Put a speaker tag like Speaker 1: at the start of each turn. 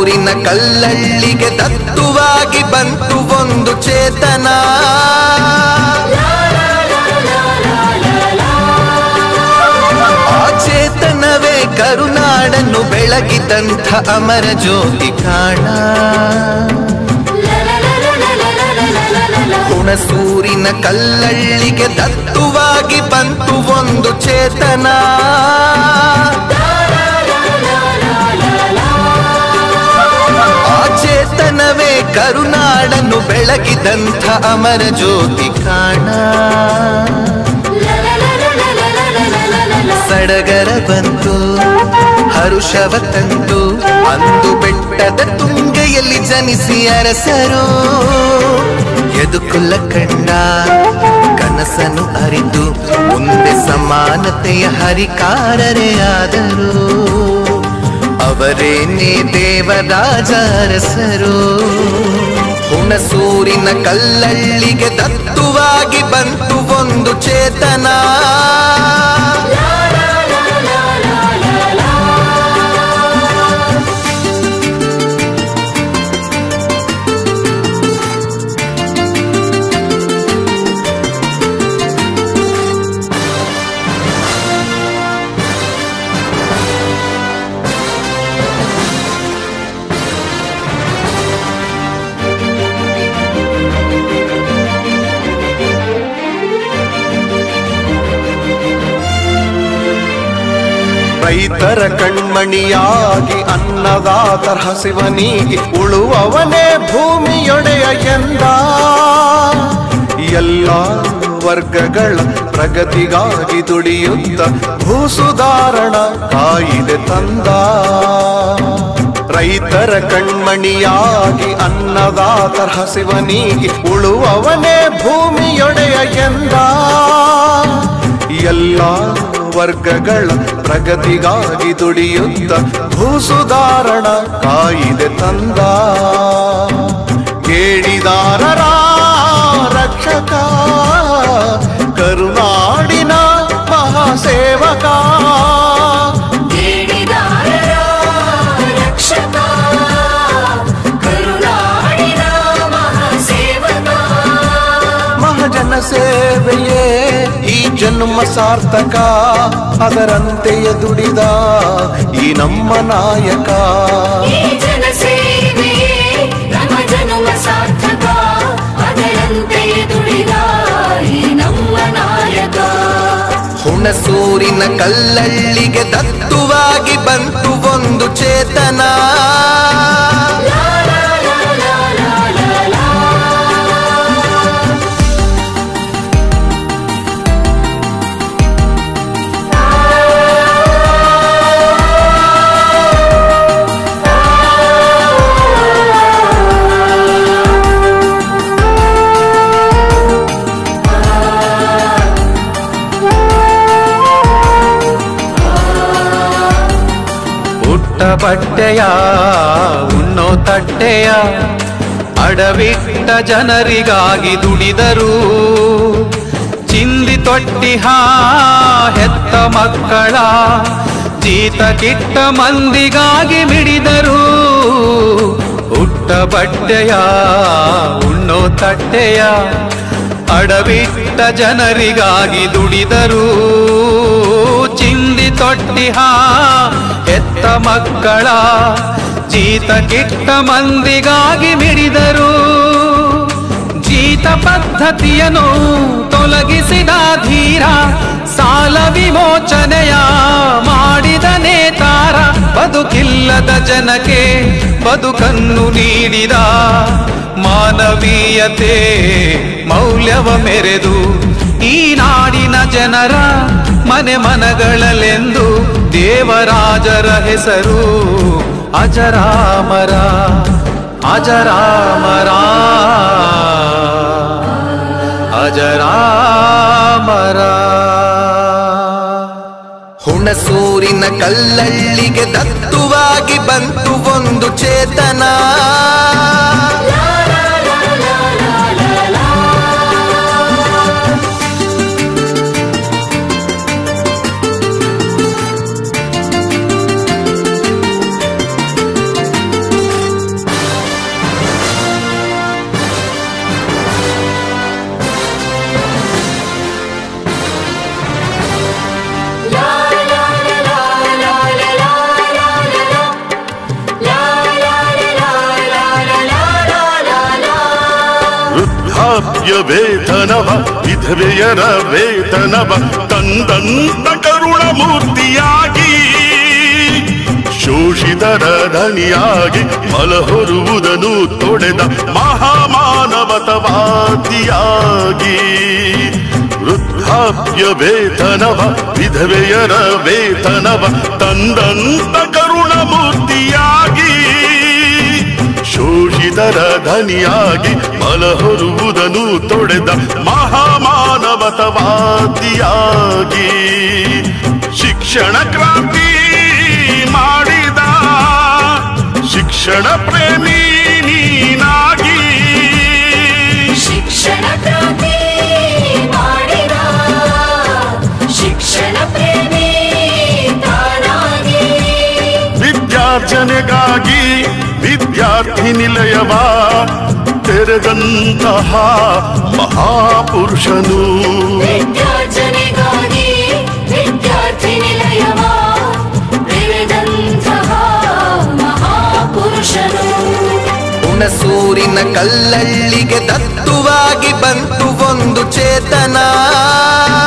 Speaker 1: ಹುಣಸೂರಿನ ಕಲ್ಲಳ್ಳಿಗೆ ದತ್ತುವಾಗಿ ಬಂತು ಒಂದು ಚೇತನ ಆ ಚೇತನವೇ ಕರುನಾಡನ್ನು ಬೆಳಗಿದಂಥ ಅಮರ ಜ್ಯೋತಿ ಕಾಣ ಹುಣಸೂರಿನ ಕಲ್ಲಳ್ಳಿಗೆ ದತ್ತುವಾಗಿ ಬಂತು ಒಂದು ಚೇತನ ಆ ಚೇತನವೇ ಕರುನಾಡನ್ನು ಬೆಳಗಿದಂಥ ಅಮರ ಜ್ಯೋತಿ ಕಾಣ ಸಡಗರ ಬಂತು ಹರುಷವ ತಂತು ಅಂದು ಬೆಟ್ಟದ ತುಂಗೆಯಲ್ಲಿ ಜನಿಸಿ ಅರಸರು ಎದುಕುಲ್ಲ ಕಂಡ ಕನಸನು ಅರಿತು ಮುಂದೆ ಸಮಾನತೆಯ ಹರಿಕಾರರೇ ಆದರು ಅವರೇನೇ ದೇವರಾಜ ಅರಸರು ಹುಣಸೂರಿನ ಕಲ್ಲಳ್ಳಿಗೆ ದತ್ತುವಾಗಿ ಬಂತು ಒಂದು ಚೇತನ
Speaker 2: ರೈತರ ಕಣ್ಮಣಿಯಾಗಿ ಅನ್ನದಾತರ ಹಸಿವನಿಗೆ ಉಳುವವನೇ ಭೂಮಿಯೊಡೆಯ ಎಂದ ಎಲ್ಲ ವರ್ಗಗಳ ಪ್ರಗತಿಗಾಗಿ ದುಡಿಯುತ್ತ ಭೂಸುಧಾರಣ ಕಾಯಿದೆ ತಂದ ರೈತರ ಕಣ್ಮಣಿಯಾಗಿ ಅನ್ನದಾತರ ಹಸಿವನಿಗೆ ಉಳುವವನೇ ಭೂಮಿಯೊಡೆಯ ಎಂದ ಎಲ್ಲ ವರ್ಗಗಳ ಪ್ರಗತಿಗಾಗಿ ದುಡಿಯುತ್ತ ಭೂಸುಧಾರಣ ಕಾಯಿದೆ ತಂದ ಕೇಳಿದಾರರ ರಕ್ಷಕ ಕರುನಾಡಿನ ಮಹಾಸೇವಕ
Speaker 3: ಕೇಳಿದಾರರ ರಕ್ಷಕ ಕರುನಾಡಿನ ಮಹಾಸೇವಕ
Speaker 2: ಮಹಾಜನ ಸೇವೆಯೇ ಈ ಜನ್ಮ ಸಾರ್ಥಕ ಅದರಂತೆಯೇ ದುಡಿದ ಈ ನಮ್ಮ ನಾಯಕ
Speaker 3: ಈ ಜನಸೇವೆಯೇ ನಮ್ಮ ಜನುಮ ಸಾರ್ಥಕ ಅದರಂತೆ ದುಡಿದ ಈ ನಮ್ಮ ನಾಯಕ
Speaker 1: ಹುಣಸೂರಿನ ಕಲ್ಲಳ್ಳಿಗೆ ದತ್ತುವಾಗಿ ಬಂತು ಒಂದು ಚೇತನ
Speaker 2: ಉಟ್ಟ ಬಟ್ಟೆಯ ಉಣ್ಣೋ ತಟ್ಟೆಯ ಅಡವಿಟ್ಟ ಜನರಿಗಾಗಿ ದುಡಿದರು ಚಿಂದಿ ತೊಟ್ಟಿಹ ಹೆತ್ತ ಮಕ್ಕಳ ಜೀತ ಕಿಟ್ಟ ಮಂದಿಗಾಗಿ ಮಿಡಿದರು ಉಟ್ಟ ಬಟ್ಟೆಯ ಉಣ್ಣೋ ತಟ್ಟೆಯ ಅಡವಿಟ್ಟ ಜನರಿಗಾಗಿ ದುಡಿದರು ಚಿಂದಿ ತೊಟ್ಟಿಹ ಹೆತ್ತ ಮಕ್ಕಳ ಜೀತ ಕಿಟ್ಟ ಮಂದಿಗಾಗಿ ಮಿಡಿದರು ಜೀತ ಪದ್ಧತಿಯನ್ನು ತೊಲಗಿಸಿದ ಧೀರ ಸಾಲ ವಿಮೋಚನೆಯ ಮಾಡಿದ ನೇತಾರ ಬದುಕಿಲ್ಲದ ಜನಕ್ಕೆ ಬದುಕನ್ನು ನೀಡಿದ ಮಾನವೀಯತೆ ಮೌಲ್ಯವ ಮೆರೆದು ಈ ನಾಡಿನ ಜನರ ಮನೆ ಮನಗಳಲೆಂದು ದೇವರಾಜರ ಹೆಸರು ಅಜರಾಮರ ಅಜರಾಮರ ಅಜರಾಮರ
Speaker 1: ಹುಣಸೂರಿನ ಕಲ್ಲಳ್ಳಿಗೆ ದತ್ತುವಾಗಿ ಬಂತು ಒಂದು ಚೇತನ
Speaker 4: ವೃದ್ಧಾಪ್ಯ ವೇತನವ ವಿಧವೆಯರ ವೇತನವ ತಂದಂತ ಕರುಣಮೂರ್ತಿಯಾಗಿ ಶೋಷಿತರ ಧನಿಯಾಗಿ ಮಲಹೊರುವುದನ್ನು ತೊಡೆದ ಮಹಾಮಾನವತವಾದಿಯಾಗಿ ವೃದ್ಧಾಪ್ಯ ವೇತನವ ವಿಧವೆಯರ ವೇತನವ ತಂದಂತ ಕರುಣಮೂರ್ತಿಯಾಗಿ ಶೋಷಿತರ ಧನಿಯಾಗಿ ಮಲಹೊರುವುದನ್ನು ತೊಡೆದ ಮಹಾಮಾನವತವಾದಿಯಾಗಿ ಶಿಕ್ಷಣ ಕ್ರಾಂತಿ ಮಾಡಿದ ಶಿಕ್ಷಣ ಪ್ರೇಮಿ ನೀನಾಗಿ
Speaker 3: ಶಿಕ್ಷಣ ಕ್ರಾಂತಿ ಮಾಡಿದ ಶಿಕ್ಷಣ ಪ್ರೇಮಿ ತಾನಾಗಿ
Speaker 4: ವಿದ್ಯಾರ್ಜನೆಗಾಗಿ ವಿದ್ಯಾರ್ಥಿ ನಿಲಯವ ತೆರೆದಂತಹ ಮಹಾಪುರುಷನು
Speaker 3: ವಿದ್ಯಾರ್ಜನೆಗಾಗಿ ವಿದ್ಯಾರ್ಥಿ ನಿಲಯವ ಬೆಳೆದಂತಹ ಮಹಾಪುರುಷನು
Speaker 1: ಹುಣಸೂರಿನ ಕಲ್ಲಳ್ಳಿಗೆ ದತ್ತುವಾಗಿ ಬಂತು ಒಂದು ಚೇತನ